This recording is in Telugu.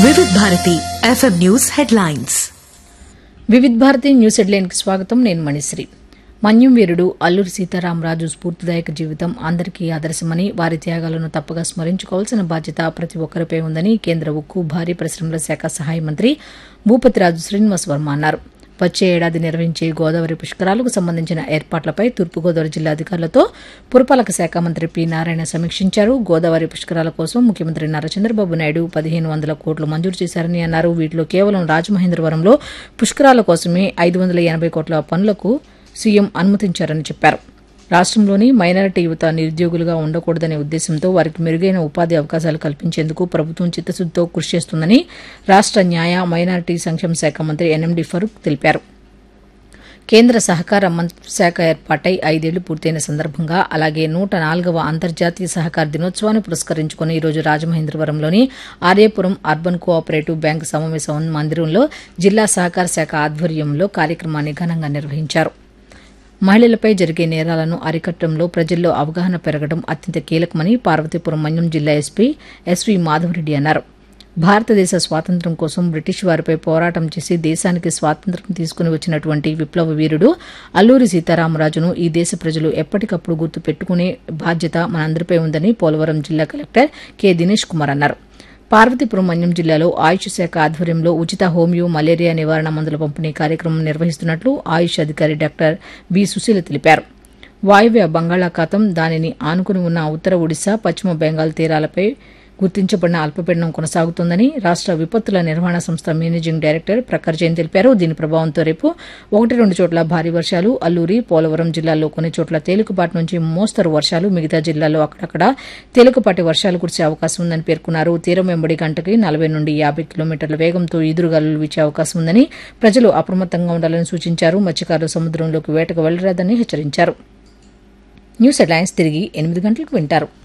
వివిధ Bharati FM news headlines Vividh Bharati news హెడ్లైన్కి స్వాగతం నేను మణిశ్రీ మన్యం వీరుడు అల్లూరి సీతారామరాజు స్ఫూర్తిదాయక జీవితం అందరికీ ఆదర్శమని వారి త్యాగాలను తప్పగా స్మరించుకోవాల్సిన బాధ్యత ప్రతి ఒక్కరిపై ఉందని కేంద్ర ఉక్కు భారీ పరిశ్రమల శాఖ సహాయ మంత్రి భూపతిరాజు శ్రీనివాస్ వర్మ అన్నారు వచ్చే ఏడాది నిర్వహించే గోదావరి పుష్కరాలకు సంబంధించిన ఏర్పాట్లపై తూర్పుగోదావరి జిల్లా అధికారులతో పురపాలక శాఖ మంత్రి పి నారాయణ సమీక్షించారు గోదావరి పుష్కరాల కోసం ముఖ్యమంత్రి నారా చంద్రబాబు నాయుడు పదిహేను వందల కోట్లు మంజూరు చేశారని అన్నారు వీటిలో కేవలం రాజమహేంద్రవరంలో పుష్కరాల కోసమే ఐదు వందల ఎనభై కోట్ల పనులకు సీఎం అనుమతించారని చెప్పారు రాష్ట్రంలోని మైనారిటీ యువత నిరుద్యోగులుగా ఉండకూడదనే ఉద్దేశంతో వారికి మెరుగైన ఉపాధి అవకాశాలు కల్పించేందుకు ప్రభుత్వం చిత్తశుద్దితో కృషి చేస్తుందని రాష్ట న్యాయ మైనారిటీ సంక్షేమ శాఖ మంత్రి ఎన్ఎండి ఫరూక్ తెలిపారు కేంద్ర సహకార మంత్రి శాఖ ఏర్పాటై ఐదేళ్లు పూర్తయిన సందర్భంగా అలాగే నూట నాలుగవ అంతర్జాతీయ సహకార దినోత్సవాన్ని పురస్కరించుకుని ఈరోజు రాజమహేంద్రవరంలోని ఆర్యపురం అర్బన్ కోఆపరేటివ్ బ్యాంక్ సమావేశ మందిరంలో జిల్లా సహకార శాఖ ఆధ్వర్యంలో కార్యక్రమాన్ని ఘనంగా నిర్వహించారు మహిళలపై జరిగే నేరాలను అరికట్టడంలో ప్రజల్లో అవగాహన పెరగడం అత్యంత కీలకమని పార్వతీపురం మన్యం జిల్లా ఎస్పీ ఎస్వి మాధవరెడ్డి అన్నారు భారతదేశ స్వాతంత్ర్యం కోసం బ్రిటిష్ వారిపై పోరాటం చేసి దేశానికి స్వాతంత్ర్యం తీసుకుని వచ్చినటువంటి విప్లవ వీరుడు అల్లూరి సీతారామరాజును ఈ దేశ ప్రజలు ఎప్పటికప్పుడు గుర్తు పెట్టుకునే బాధ్యత మనందరిపై ఉందని పోలవరం జిల్లా కలెక్టర్ కె దినేష్ కుమార్ అన్నారు పార్వతీపురం మన్యం జిల్లాలో ఆయుష్ శాఖ ఆధ్వర్యంలో ఉచిత హోమియో మలేరియా నివారణ మందుల పంపిణీ కార్యక్రమం నిర్వహిస్తున్నట్లు ఆయుష్ అధికారి డాక్టర్ బి సుశీల తెలిపారు వాయువ్య బంగాళాఖాతం దానిని ఆనుకుని ఉన్న ఉత్తర ఒడిశా పశ్చిమ బెంగాల్ తీరాలపై గుర్తించబడిన అల్పపీడనం కొనసాగుతోందని రాష్ట విపత్తుల నిర్వహణ సంస్థ మేనేజింగ్ డైరెక్టర్ ప్రఖర్ జైన్ తెలిపారు దీని ప్రభావంతో రేపు ఒకటి రెండు చోట్ల భారీ వర్షాలు అల్లూరి పోలవరం జిల్లాల్లో కొన్ని చోట్ల తేలికపాటి నుంచి మోస్తరు వర్షాలు మిగతా జిల్లాల్లో అక్కడక్కడ తేలికపాటి వర్షాలు కురిసే అవకాశం ఉందని పేర్కొన్నారు తీరం వెంబడి గంటకి నలభై నుండి యాభై కిలోమీటర్ల వేగంతో ఈదురుగాలులు వీచే అవకాశం ఉందని ప్రజలు అప్రమత్తంగా ఉండాలని సూచించారు మత్స్యకారులు సముద్రంలోకి వేటకు వెళ్లరాదని హెచ్చరించారు న్యూస్ హెడ్లైన్స్ తిరిగి ఎనిమిది గంటలకు వింటారు